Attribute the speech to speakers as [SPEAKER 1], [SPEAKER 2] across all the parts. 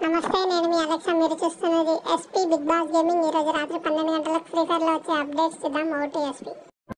[SPEAKER 1] నమస్తే నేను మీ అలెక్సా మీరు చూస్తున్నది ఎస్పీ బిగ్ బాస్ గేమింగ్ ఈ రోజు రాత్రి పన్నెండు గంటలకు ఫ్రీ ఫైర్ లో వచ్చే అప్డేట్స్ చూద్దాం ఓటీ ఎస్పీ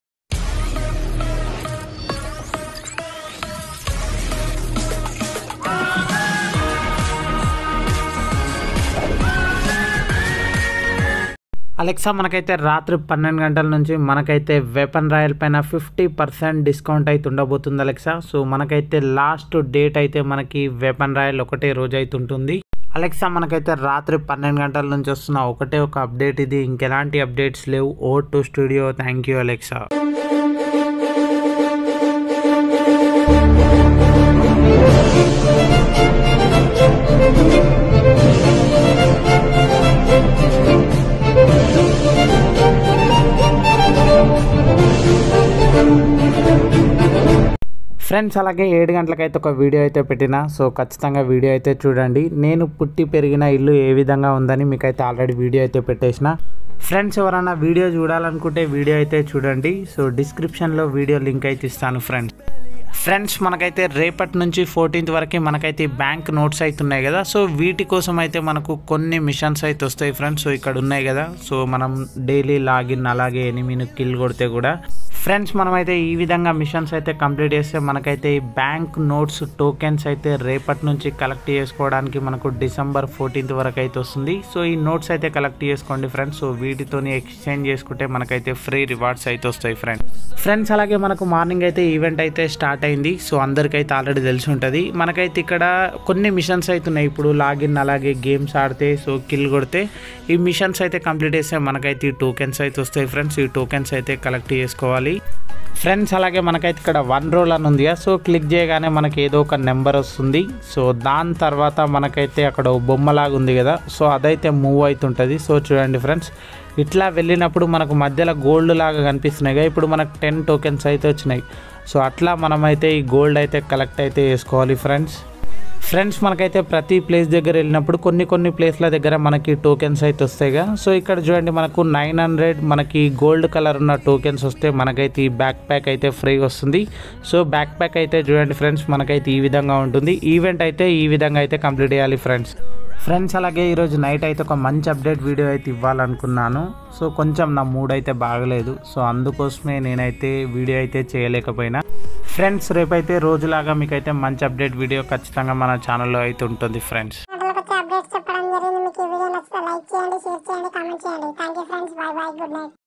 [SPEAKER 2] అలెక్సా మనకైతే రాత్రి పన్నెండు గంటల నుంచి మనకైతే వెపన్ రాయల్ పైన ఫిఫ్టీ పర్సెంట్ డిస్కౌంట్ అయితే ఉండబోతుంది అలెక్సా సో మనకైతే లాస్ట్ డేట్ అయితే మనకి వెపన్ రాయల్ ఒకటే రోజు అయితే ఉంటుంది అలెక్సా మనకైతే రాత్రి పన్నెండు గంటల నుంచి వస్తున్న ఒకటే ఒక అప్డేట్ ఇది ఇంకెలాంటి అప్డేట్స్ లేవు O two studio thank you Alexa friends అలాగే ఏడు గంటలకైతే ఒక వీడియో అయితే పెట్టిన సో ఖచ్చితంగా వీడియో అయితే చూడండి నేను పుట్టి పెరిగిన ఇల్లు ఏ విధంగా ఉందని మీకైతే ఆల్రెడీ వీడియో అయితే పెట్టేసిన ఫ్రెండ్స్ ఎవరైనా వీడియో చూడాలనుకుంటే వీడియో అయితే చూడండి సో డిస్క్రిప్షన్లో వీడియో లింక్ అయితే ఇస్తాను ఫ్రెండ్స్ ఫ్రెండ్స్ మనకైతే రేపటి నుంచి ఫోర్టీన్త్ వరకు మనకైతే బ్యాంక్ నోట్స్ అయితే ఉన్నాయి కదా సో వీటి కోసం అయితే మనకు కొన్ని మిషన్స్ అయితే వస్తాయి ఫ్రెండ్స్ సో ఇక్కడ ఉన్నాయి కదా సో మనం డైలీ లాగిన్ అలాగే ఎనిమిది కిల్ కొడితే కూడా ఫ్రెండ్స్ మనమైతే ఈ విధంగా మిషన్స్ అయితే కంప్లీట్ చేస్తే మనకైతే ఈ బ్యాంక్ నోట్స్ టోకెన్స్ అయితే రేపటి నుంచి కలెక్ట్ చేసుకోవడానికి మనకు డిసెంబర్ ఫోర్టీన్త్ వరకు అయితే వస్తుంది సో ఈ నోట్స్ అయితే కలెక్ట్ చేసుకోండి ఫ్రెండ్స్ సో వీటితోని ఎక్స్చేంజ్ చేసుకుంటే మనకైతే ఫ్రీ రివార్డ్స్ అయితే వస్తాయి ఫ్రెండ్స్ ఫ్రెండ్స్ అలాగే మనకు మార్నింగ్ అయితే ఈవెంట్ అయితే స్టార్ట్ అయింది సో అందరికైతే ఆల్రెడీ తెలిసి ఉంటుంది మనకైతే ఇక్కడ కొన్ని మిషన్స్ అయితే ఉన్నాయి ఇప్పుడు లాగిన్ అలాగే గేమ్స్ ఆడితే సో కిల్ కొడితే ఈ మిషన్స్ అయితే కంప్లీట్ చేస్తే మనకైతే ఈ టోకెన్స్ అయితే వస్తాయి ఫ్రెండ్స్ ఈ టోకెన్స్ అయితే కలెక్ట్ చేసుకోవాలి ఫ్రెండ్స్ అలాగే మనకైతే ఇక్కడ వన్ రోల్ అని ఉంది సో క్లిక్ చేయగానే మనకి ఏదో ఒక నెంబర్ వస్తుంది సో దాని తర్వాత మనకైతే అక్కడ ఓ బొమ్మలాగా ఉంది కదా సో అదైతే మూవ్ అవుతుంటుంది సో చూడండి ఫ్రెండ్స్ ఇట్లా వెళ్ళినప్పుడు మనకు మధ్యలో గోల్డ్ లాగా కనిపిస్తున్నాయి కదా ఇప్పుడు మనకు టెన్ టోకెన్స్ అయితే వచ్చినాయి సో అట్లా మనమైతే ఈ గోల్డ్ అయితే కలెక్ట్ అయితే చేసుకోవాలి ఫ్రెండ్స్ ఫ్రెండ్స్ మనకైతే ప్రతి ప్లేస్ దగ్గర వెళ్ళినప్పుడు కొన్ని కొన్ని ప్లేస్ల దగ్గర మనకి టోకెన్స్ అయితే వస్తాయిగా సో ఇక్కడ చూడండి మనకు నైన్ హండ్రెడ్ మనకి గోల్డ్ కలర్ ఉన్న టోకెన్స్ వస్తే మనకైతే ఈ బ్యాక్ ప్యాక్ అయితే ఫ్రీగా వస్తుంది సో బ్యాక్ ప్యాక్ అయితే చూడండి ఫ్రెండ్స్ మనకైతే ఈ విధంగా ఉంటుంది ఈవెంట్ అయితే ఈ విధంగా అయితే కంప్లీట్ చేయాలి ఫ్రెండ్స్ ఫ్రెండ్స్ అలాగే ఈరోజు నైట్ అయితే ఒక మంచి అప్డేట్ వీడియో అయితే ఇవ్వాలనుకున్నాను సో కొంచెం నా మూడ్ అయితే బాగలేదు సో అందుకోసమే నేనైతే వీడియో అయితే చేయలేకపోయినా ఫ్రెండ్స్ రేపైతే రోజులాగా మీకైతే మంచి అప్డేట్ వీడియో ఖచ్చితంగా మన ఛానల్లో అయితే ఉంటుంది ఫ్రెండ్స్
[SPEAKER 1] గంటలకు వచ్చే అప్డేట్స్ చెప్పడం జరిగింది మీకు ఈ వీడియో నచ్చితే లైక్ చేయండి షేర్ చేయండి కామెంట్ చేయండి thank you friends bye bye good night